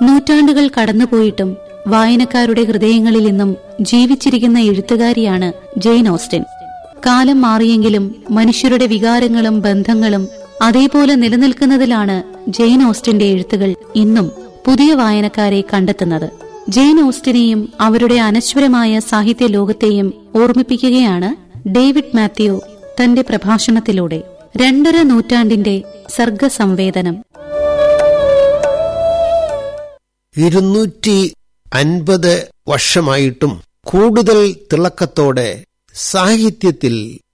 നൂറ്റാണ്ടുകൾ കടന്നുപോയിട്ടും വായനക്കാരുടെ ഹൃദയങ്ങളിൽ നിന്നും ജീവിച്ചിരിക്കുന്ന എഴുത്തുകാരിയാണ് ജെയിൻ ഓസ്റ്റൻ കാലം മാറിയെങ്കിലും മനുഷ്യരുടെ വികാരങ്ങളും ബന്ധങ്ങളും അതേപോലെ നിലനിൽക്കുന്നതിലാണ് ജെയിൻ ഓസ്റ്റിന്റെ എഴുത്തുകൾ ഇന്നും പുതിയ വായനക്കാരെ കണ്ടെത്തുന്നത് ജെയിൻ ഓസ്റ്റിനെയും അവരുടെ അനശ്വരമായ സാഹിത്യ ലോകത്തെയും ഓർമ്മിപ്പിക്കുകയാണ് ഡേവിഡ് മാത്യു തന്റെ പ്രഭാഷണത്തിലൂടെ രണ്ടര നൂറ്റാണ്ടിന്റെ സർഗസംവേദനം ഇരുന്നൂറ്റി അൻപത് വർഷമായിട്ടും കൂടുതൽ തിളക്കത്തോടെ സാഹിത്യത്തിൽ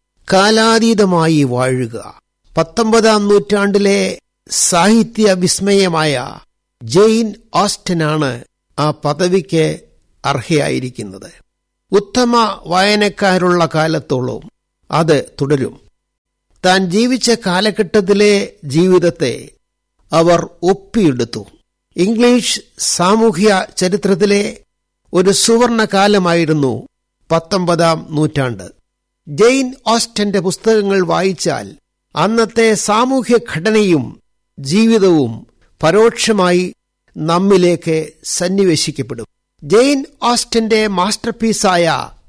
കാലാതീതമായി വാഴുക പത്തൊമ്പതാം നൂറ്റാണ്ടിലെ സാഹിത്യ വിസ്മയമായ ജെയിൻ ഓസ്റ്റനാണ് ആ പദവിക്ക് അർഹയായിരിക്കുന്നത് ഉത്തമ വായനക്കാരുള്ള കാലത്തോളം അത് തുടരും താൻ ജീവിച്ച കാലഘട്ടത്തിലെ ജീവിതത്തെ അവർ ഒപ്പിയെടുത്തു ഇംഗ്ലീഷ് സാമൂഹ്യ ചരിത്രത്തിലെ ഒരു സുവർണ കാലമായിരുന്നു പത്തൊമ്പതാം നൂറ്റാണ്ട് ജെയിൻ ഓസ്റ്റന്റെ പുസ്തകങ്ങൾ വായിച്ചാൽ അന്നത്തെ സാമൂഹ്യ ഘടനയും ജീവിതവും പരോക്ഷമായി നമ്മിലേക്ക് സന്നിവേശിക്കപ്പെടും ജെയിൻ ഓസ്റ്റന്റെ മാസ്റ്റർപീസായ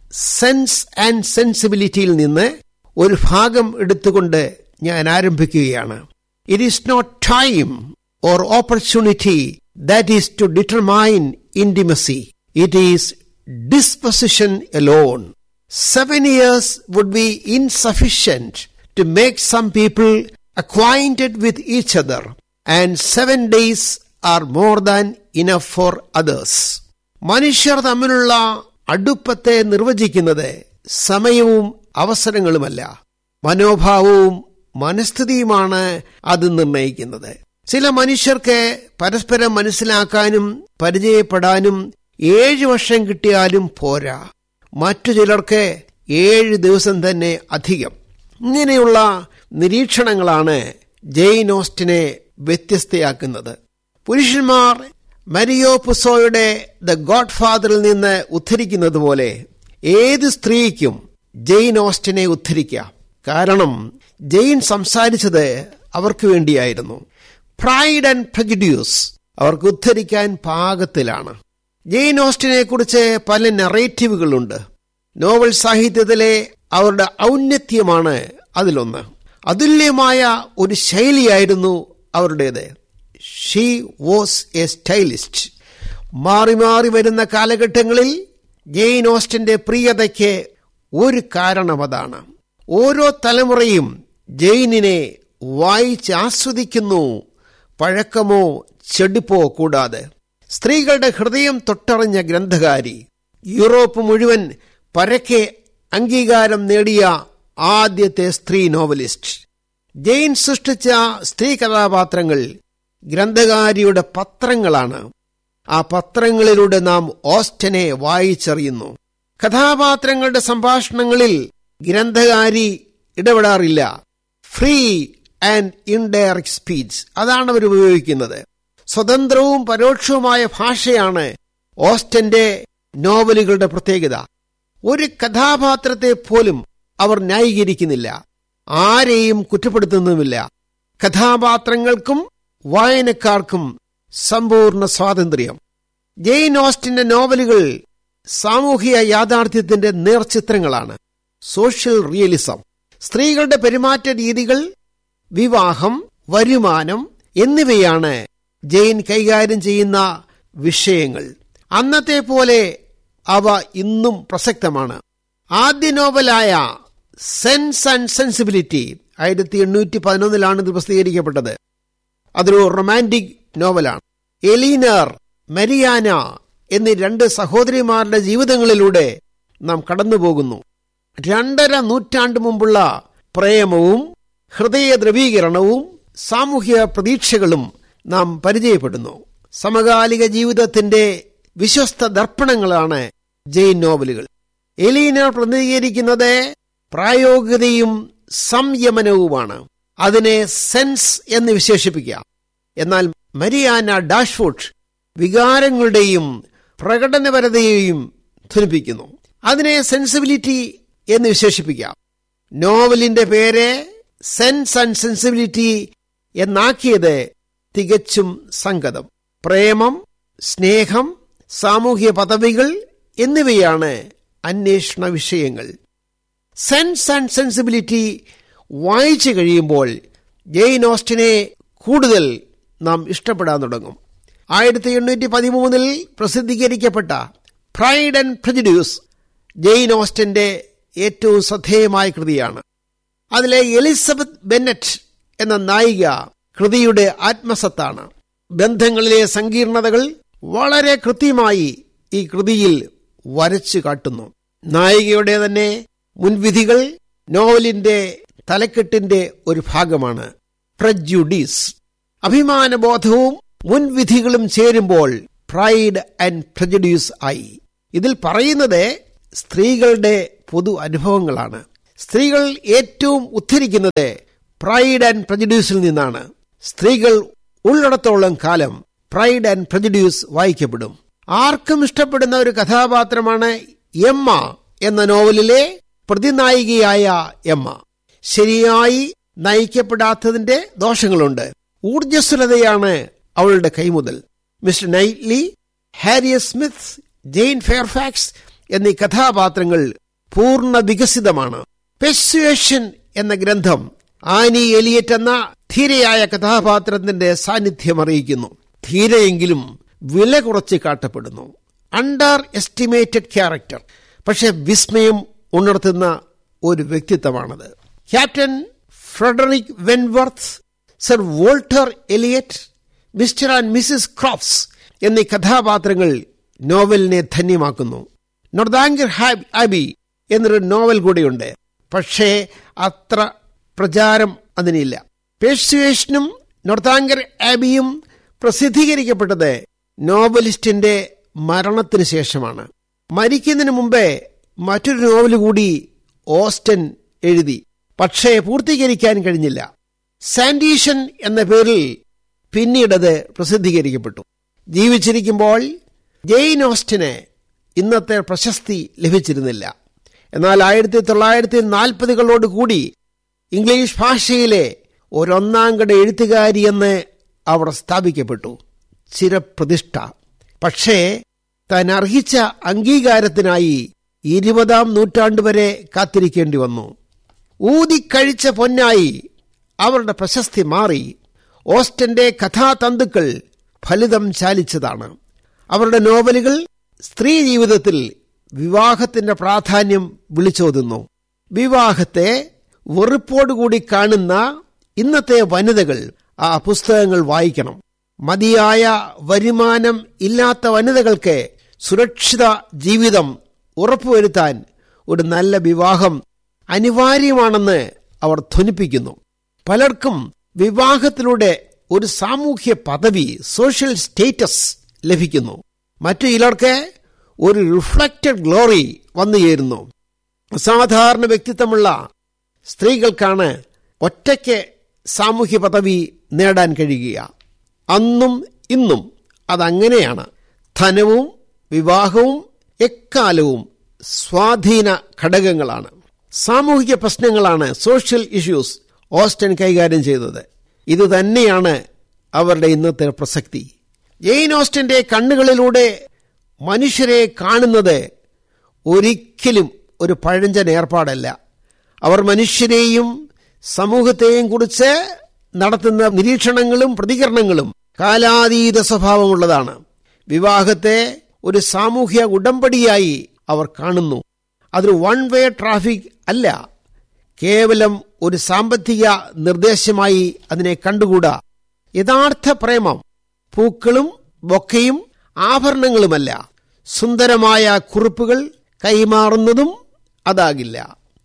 സെൻസ് ആൻഡ് സെൻസിബിലിറ്റിയിൽ നിന്ന് ഒരു ഭാഗം എടുത്തുകൊണ്ട് ഞാൻ ആരംഭിക്കുകയാണ് it is not time or opportunity that is to determine intimacy it is disposition alone seven years would be insufficient to make some people acquainted with each other and seven days are more than enough for others മനുഷ്യർ തമ്മിലുള്ള അടുപ്പത്തെ നിർവചിക്കുന്നത് സമയവും അവസരങ്ങളുമല്ല മനോഭാവവും മനസ്ഥിതിയുമാണ് അത് നിർണയിക്കുന്നത് ചില മനുഷ്യർക്ക് പരസ്പരം മനസ്സിലാക്കാനും പരിചയപ്പെടാനും ഏഴ് വർഷം കിട്ടിയാലും പോരാ മറ്റു ചിലർക്ക് ഏഴ് ദിവസം തന്നെ അധികം ഇങ്ങനെയുള്ള നിരീക്ഷണങ്ങളാണ് ജെയിൻ ഓസ്റ്റിനെ വ്യത്യസ്തയാക്കുന്നത് പുരുഷന്മാർ മരിയോ പുസോയുടെ ദ ഗോഡ് ഫാദറിൽ നിന്ന് ഉദ്ധരിക്കുന്നത് പോലെ ഏത് സ്ത്രീക്കും ജെയിൻ ഓസ്റ്റിനെ ഉദ്ധരിക്കാം കാരണം ജെയിൻ സംസാരിച്ചത് അവർക്ക് വേണ്ടിയായിരുന്നു പ്രൈഡ് ആൻഡ് പ്രജഡ്യൂസ് അവർക്ക് ഉദ്ധരിക്കാൻ പാകത്തിലാണ് ജെയിൻ ഓസ്റ്റിനെ കുറിച്ച് പല നെറേറ്റീവുകളുണ്ട് നോവൽ സാഹിത്യത്തിലെ അവരുടെ ഔന്നത്യമാണ് അതിലൊന്ന് അതുല്യമായ ഒരു ശൈലിയായിരുന്നു അവരുടേത് ഷീ വാസ് എ സ്റ്റൈലിസ്റ്റ് മാറി മാറി വരുന്ന കാലഘട്ടങ്ങളിൽ ജെയിൻ ഓസ്റ്റിന്റെ പ്രിയതയ്ക്ക് ഒരു കാരണം അതാണ് ഓരോ തലമുറയും ജെയിനിനെ വായിച്ച് ആസ്വദിക്കുന്നു പഴക്കമോ ചെടിപ്പോ കൂടാതെ സ്ത്രീകളുടെ ഹൃദയം തൊട്ടറിഞ്ഞ ഗ്രന്ഥകാരി യൂറോപ്പ് മുഴുവൻ പരക്കെ അംഗീകാരം നേടിയ ആദ്യത്തെ സ്ത്രീ നോവലിസ്റ്റ് ജെയിൻ സൃഷ്ടിച്ച സ്ത്രീ കഥാപാത്രങ്ങൾ ഗ്രന്ഥകാരിയുടെ പത്രങ്ങളാണ് ആ പത്രങ്ങളിലൂടെ നാം ഓസ്റ്റനെ വായിച്ചറിയുന്നു കഥാപാത്രങ്ങളുടെ സംഭാഷണങ്ങളിൽ ഗ്രന്ഥകാരി ഇടപെടാറില്ല ഫ്രീ ആൻഡ് ഇൻഡയറക്ട് സ്പീച്ച് അതാണ് അവർ ഉപയോഗിക്കുന്നത് സ്വതന്ത്രവും പരോക്ഷവുമായ ഭാഷയാണ് ഓസ്റ്റന്റെ നോവലുകളുടെ പ്രത്യേകത ഒരു കഥാപാത്രത്തെ പോലും അവർ ന്യായീകരിക്കുന്നില്ല ആരെയും കുറ്റപ്പെടുത്തുന്നുമില്ല കഥാപാത്രങ്ങൾക്കും വായനക്കാർക്കും സമ്പൂർണ്ണ സ്വാതന്ത്ര്യം ജെയിൻ ഓസ്റ്റിന്റെ നോവലുകൾ സാമൂഹിക യാഥാർത്ഥ്യത്തിന്റെ നേർചിത്രങ്ങളാണ് സോഷ്യൽ റിയലിസം സ്ത്രീകളുടെ പെരുമാറ്റ രീതികൾ വിവാഹം വരുമാനം എന്നിവയാണ് ജെയിൻ കൈകാര്യം ചെയ്യുന്ന വിഷയങ്ങൾ അന്നത്തെ പോലെ അവ ഇന്നും പ്രസക്തമാണ് ആദ്യ നോവലായ സെൻസ് ആൻഡ് സെൻസിബിലിറ്റി ആയിരത്തി എണ്ണൂറ്റി പതിനൊന്നിലാണ് ഇത് പ്രസിദ്ധീകരിക്കപ്പെട്ടത് അതൊരു റൊമാൻറ്റിക് നോവലാണ് എലീനർ മരിയാന എന്നീ രണ്ട് സഹോദരിമാരുടെ ജീവിതങ്ങളിലൂടെ നാം കടന്നുപോകുന്നു രണ്ടര നൂറ്റാണ്ട് മുമ്പുള്ള പ്രേമവും ഹൃദയ ദ്രവീകരണവും സാമൂഹ്യ പ്രതീക്ഷകളും നാം പരിചയപ്പെടുന്നു സമകാലിക ജീവിതത്തിന്റെ വിശ്വസ്ത ദർപ്പണങ്ങളാണ് ജെയിൻ നോവലുകൾ എലീനർ പ്രതിനിധീകരിക്കുന്നത് പ്രായോഗികതയും സംയമനവുമാണ് അതിനെ സെൻസ് എന്ന് വിശേഷിപ്പിക്കാം എന്നാൽ മരിയാന ഡാഷ്ഫുഡ് വികാരങ്ങളുടെയും പ്രകടനപരതയെയും ധ്വനിപ്പിക്കുന്നു അതിനെ സെൻസിബിലിറ്റി എന്ന് വിശേഷിപ്പിക്കാം നോവലിന്റെ പേര് സെൻസ് ആൻഡ് സെൻസിബിലിറ്റി എന്നാക്കിയത് തികച്ചും സംഗതം പ്രേമം സ്നേഹം സാമൂഹ്യ പദവികൾ എന്നിവയാണ് അന്വേഷണ വിഷയങ്ങൾ സെൻസ് ആൻഡ് സെൻസിബിലിറ്റി വായിച്ചു കഴിയുമ്പോൾ ജെയിൻ ഓസ്റ്റിനെ കൂടുതൽ നാം ഇഷ്ടപ്പെടാൻ തുടങ്ങും ആയിരത്തി എണ്ണൂറ്റി പതിമൂന്നിൽ പ്രസിദ്ധീകരിക്കപ്പെട്ട പ്രൈഡ് ആൻഡ് പ്രജഡ്യൂസ് ജെയിൻ ഓസ്റ്റിന്റെ ഏറ്റവും ശ്രദ്ധേയമായ കൃതിയാണ് അതിലെ എലിസബത്ത് ബെന്നറ്റ് എന്ന നായിക കൃതിയുടെ ആത്മസത്താണ് ബന്ധങ്ങളിലെ സങ്കീർണതകൾ വളരെ കൃത്യമായി ഈ കൃതിയിൽ വരച്ചു കാട്ടുന്നു നായികയുടെ തന്നെ മുൻവിധികൾ നോവലിന്റെ തലക്കെട്ടിന്റെ ഒരു ഭാഗമാണ് പ്രജുഡീസ് അഭിമാനബോധവും മുൻവിധികളും ചേരുമ്പോൾ പ്രൈഡ് ആൻഡ് പ്രജഡ്യൂസ് ആയി ഇതിൽ പറയുന്നത് സ്ത്രീകളുടെ പൊതു അനുഭവങ്ങളാണ് സ്ത്രീകൾ ഏറ്റവും ഉദ്ധരിക്കുന്നത് പ്രൈഡ് ആൻഡ് പ്രജഡ്യൂസിൽ നിന്നാണ് സ്ത്രീകൾ ഉള്ളിടത്തോളം കാലം പ്രൈഡ് ആൻഡ് പ്രജഡ്യൂസ് വായിക്കപ്പെടും ആർക്കും ഇഷ്ടപ്പെടുന്ന ഒരു കഥാപാത്രമാണ് എമ്മ എന്ന നോവലിലെ പ്രതിനായികയായ എമ്മ ശരിയായി നയിക്കപ്പെടാത്തതിന്റെ ദോഷങ്ങളുണ്ട് ഊർജ്ജസ്വലതയാണ് അവളുടെ കൈമുതൽ mister Knightley Harriet Smith Jane Fairfax എന്നീ കഥാപാത്രങ്ങൾ പൂർണ്ണ വികസിതമാണ് പെസ്വേഷൻ എന്ന ഗ്രന്ഥം ആനി എലിയറ്റ് എന്ന ധീരയായ കഥാപാത്രത്തിന്റെ സാന്നിധ്യം അറിയിക്കുന്നു ധീരയെങ്കിലും വില കുറച്ച് കാട്ടപ്പെടുന്നു അണ്ടർ എസ്റ്റിമേറ്റഡ് ക്യാരക്ടർ പക്ഷെ വിസ്മയം ഉണർത്തുന്ന ഒരു വ്യക്തിത്വമാണത് captain Frederick Wentworth sir Walter Elliot mister and missus Croft എന്നീ കഥാപാത്രങ്ങൾ നോവലിനെ ധന്യമാക്കുന്നു നൊർദാങ്കർ ആബി എന്നൊരു നോവൽ കൂടിയുണ്ട് പക്ഷേ അത്ര പ്രചാരം അതിനില്ല പേഴ്സുവേഷനും നൊർദാങ്കർ ആബിയും പ്രസിദ്ധീകരിക്കപ്പെട്ടത് നോവലിസ്റ്റിന്റെ മരണത്തിന് ശേഷമാണ് മരിക്കുന്നതിന് മുമ്പേ മറ്റൊരു നോവൽ കൂടി ഓസ്റ്റൻ എഴുതി പക്ഷേ പൂർത്തീകരിക്കാൻ കഴിഞ്ഞില്ല സാൻഡീഷൻ എന്ന പേരിൽ പിന്നീടത് പ്രസിദ്ധീകരിക്കപ്പെട്ടു ജീവിച്ചിരിക്കുമ്പോൾ ജെയിൻ ഓസ്റ്റിന് ഇന്നത്തെ പ്രശസ്തി ലഭിച്ചിരുന്നില്ല എന്നാൽ ആയിരത്തി തൊള്ളായിരത്തി നാൽപ്പതുകളോട് കൂടി ഇംഗ്ലീഷ് ഭാഷയിലെ ഒരൊന്നാംകട എഴുത്തുകാരി എന്ന് അവർ സ്ഥാപിക്കപ്പെട്ടു ചിരപ്രതിഷ്ഠ പക്ഷേ താൻ അർഹിച്ച അംഗീകാരത്തിനായി ഇരുപതാം നൂറ്റാണ്ട് വരെ കാത്തിരിക്കേണ്ടി വന്നു ഊതിക്കഴിച്ച പൊന്നായി അവരുടെ പ്രശസ്തി മാറി ഓസ്റ്റന്റെ കഥാതന്തുക്കൾ ഫലിതം ചാലിച്ചതാണ് അവരുടെ നോവലുകൾ സ്ത്രീ ജീവിതത്തിൽ വിവാഹത്തിന്റെ പ്രാധാന്യം വിളിച്ചോതുന്നു വിവാഹത്തെ വെറുപ്പോടുകൂടി കാണുന്ന ഇന്നത്തെ വനിതകൾ ആ പുസ്തകങ്ങൾ വായിക്കണം മതിയായ വരുമാനം ഇല്ലാത്ത വനിതകൾക്ക് സുരക്ഷിത ജീവിതം ഉറപ്പുവരുത്താൻ ഒരു നല്ല വിവാഹം അനിവാര്യമാണെന്ന് അവർ ധ്വനിപ്പിക്കുന്നു പലർക്കും വിവാഹത്തിലൂടെ ഒരു സാമൂഹ്യ പദവി സോഷ്യൽ സ്റ്റേറ്റസ് ലഭിക്കുന്നു മറ്റു ചിലർക്ക് ഒരു റിഫ്ലക്റ്റഡ് ഗ്ലോറി വന്നു ചേരുന്നു അസാധാരണ വ്യക്തിത്വമുള്ള സ്ത്രീകൾക്കാണ് ഒറ്റയ്ക്ക് സാമൂഹ്യ പദവി നേടാൻ കഴിയുക അന്നും ഇന്നും അതങ്ങനെയാണ് ധനവും വിവാഹവും എക്കാലവും സ്വാധീന ഘടകങ്ങളാണ് സാമൂഹിക പ്രശ്നങ്ങളാണ് സോഷ്യൽ ഇഷ്യൂസ് ഓസ്റ്റൻ കൈകാര്യം ചെയ്തത് ഇത് തന്നെയാണ് അവരുടെ ഇന്നത്തെ പ്രസക്തി ജെയിൻ ഓസ്റ്റന്റെ കണ്ണുകളിലൂടെ മനുഷ്യരെ കാണുന്നത് ഒരിക്കലും ഒരു പഴഞ്ചൻ ഏർപ്പാടല്ല അവർ മനുഷ്യരെയും സമൂഹത്തെയും കുറിച്ച് നടത്തുന്ന നിരീക്ഷണങ്ങളും പ്രതികരണങ്ങളും കാലാതീത സ്വഭാവമുള്ളതാണ് വിവാഹത്തെ ഒരു സാമൂഹ്യ ഉടമ്പടിയായി അവർ കാണുന്നു അതൊരു വൺ വേ ട്രാഫിക് അല്ല കേവലം ഒരു സാമ്പത്തിക നിർദ്ദേശമായി അതിനെ കണ്ടുകൂടാ യഥാർത്ഥ പ്രേമം പൂക്കളും ബൊക്കയും ആഭരണങ്ങളുമല്ല സുന്ദരമായ കുറിപ്പുകൾ കൈമാറുന്നതും അതാകില്ല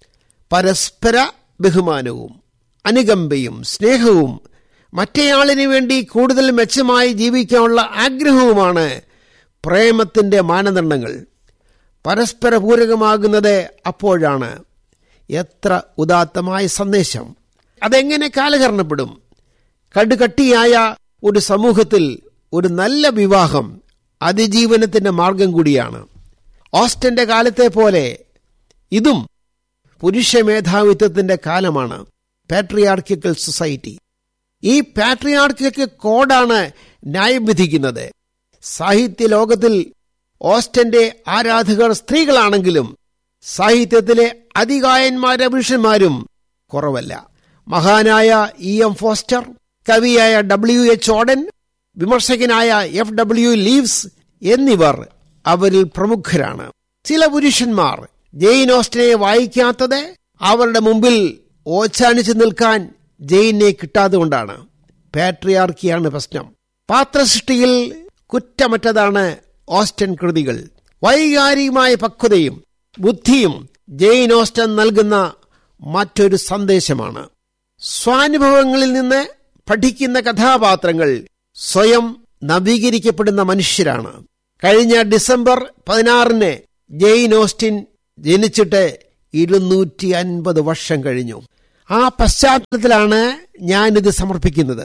പരസ്പര ബഹുമാനവും അനുകമ്പയും സ്നേഹവും മറ്റേയാളിനു വേണ്ടി കൂടുതൽ മെച്ചമായി ജീവിക്കാനുള്ള ആഗ്രഹവുമാണ് പ്രേമത്തിന്റെ മാനദണ്ഡങ്ങൾ പരസ്പര പൂരകമാകുന്നത് അപ്പോഴാണ് എത്ര ഉദാത്തമായ സന്ദേശം അതെങ്ങനെ കാലഹരണപ്പെടും കടുകട്ടിയായ ഒരു സമൂഹത്തിൽ ഒരു നല്ല വിവാഹം അതിജീവനത്തിന്റെ മാർഗം കൂടിയാണ് ഓസ്റ്റന്റെ കാലത്തെ പോലെ ഇതും പുരുഷ മേധാവിത്വത്തിന്റെ കാലമാണ് പാട്രിയാർക്കിക്കൽ സൊസൈറ്റി ഈ പാട്രിയാർക്കിക്കൽ കോഡാണ് ന്യായം വിധിക്കുന്നത് സാഹിത്യ ലോകത്തിൽ ഓസ്റ്റന്റെ ആരാധകർ സ്ത്രീകളാണെങ്കിലും സാഹിത്യത്തിലെ അതികായന്മാരെ പുരുഷന്മാരും കുറവല്ല മഹാനായ ഇ എം ഫോസ്റ്റർ കവിയായ ഡബ്ല്യു എച്ച് ഓഡൻ വിമർശകനായ എഫ് ഡബ്ല്യു ലീവ്സ് എന്നിവർ അവരിൽ പ്രമുഖരാണ് ചില പുരുഷന്മാർ ജെയിൻ ഓസ്റ്റനെ വായിക്കാത്തത് അവരുടെ മുമ്പിൽ ഓച്ചാനിച്ചു നിൽക്കാൻ ജെയിനെ കിട്ടാതുകൊണ്ടാണ് പാട്രിയാർക്കിയാണ് പ്രശ്നം പാത്രസൃഷ്ടിയിൽ കുറ്റമറ്റതാണ് ഓസ്റ്റൻ കൃതികൾ വൈകാരികമായ പക്വതയും ബുദ്ധിയും ജെയിൻ ഓസ്റ്റൻ നൽകുന്ന മറ്റൊരു സന്ദേശമാണ് സ്വാനുഭവങ്ങളിൽ നിന്ന് പഠിക്കുന്ന കഥാപാത്രങ്ങൾ സ്വയം നവീകരിക്കപ്പെടുന്ന മനുഷ്യരാണ് കഴിഞ്ഞ ഡിസംബർ പതിനാറിന് ജെയിൻ ഓസ്റ്റിൻ ജനിച്ചിട്ട് ഇരുന്നൂറ്റി അൻപത് വർഷം കഴിഞ്ഞു ആ പശ്ചാത്തലത്തിലാണ് ഞാനിത് സമർപ്പിക്കുന്നത്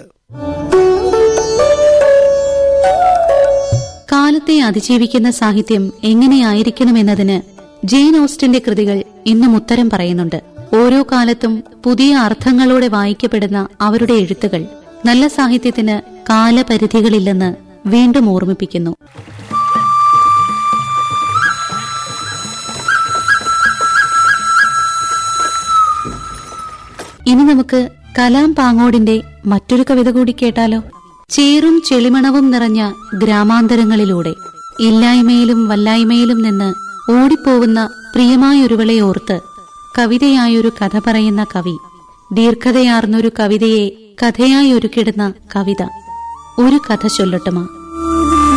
കാലത്തെ അതിജീവിക്കുന്ന സാഹിത്യം എങ്ങനെയായിരിക്കണമെന്നതിന് ജെയിൻ ഓസ്റ്റിന്റെ കൃതികൾ ഇന്നും ഉത്തരം പറയുന്നുണ്ട് ഓരോ കാലത്തും പുതിയ അർത്ഥങ്ങളോടെ വായിക്കപ്പെടുന്ന അവരുടെ എഴുത്തുകൾ നല്ല സാഹിത്യത്തിന് കാലപരിധികളില്ലെന്ന് വീണ്ടും ഓർമ്മിപ്പിക്കുന്നു ഇനി നമുക്ക് കലാം പാങ്ങോടിന്റെ മറ്റൊരു കവിത കൂടി കേട്ടാലോ ചേറും ചെളിമണവും നിറഞ്ഞ ഗ്രാമാന്തരങ്ങളിലൂടെ ഇല്ലായ്മയിലും വല്ലായ്മയിലും നിന്ന് ഓടിപ്പോവുന്ന പ്രിയമായൊരുവളെ ഓർത്ത് കവിതയായൊരു കഥ പറയുന്ന കവി ദീർഘതയാർന്നൊരു കവിതയെ കഥയായി ഒരുക്കിടുന്ന കവിത ഒരു കഥ ചൊല്ലട്ടുമാ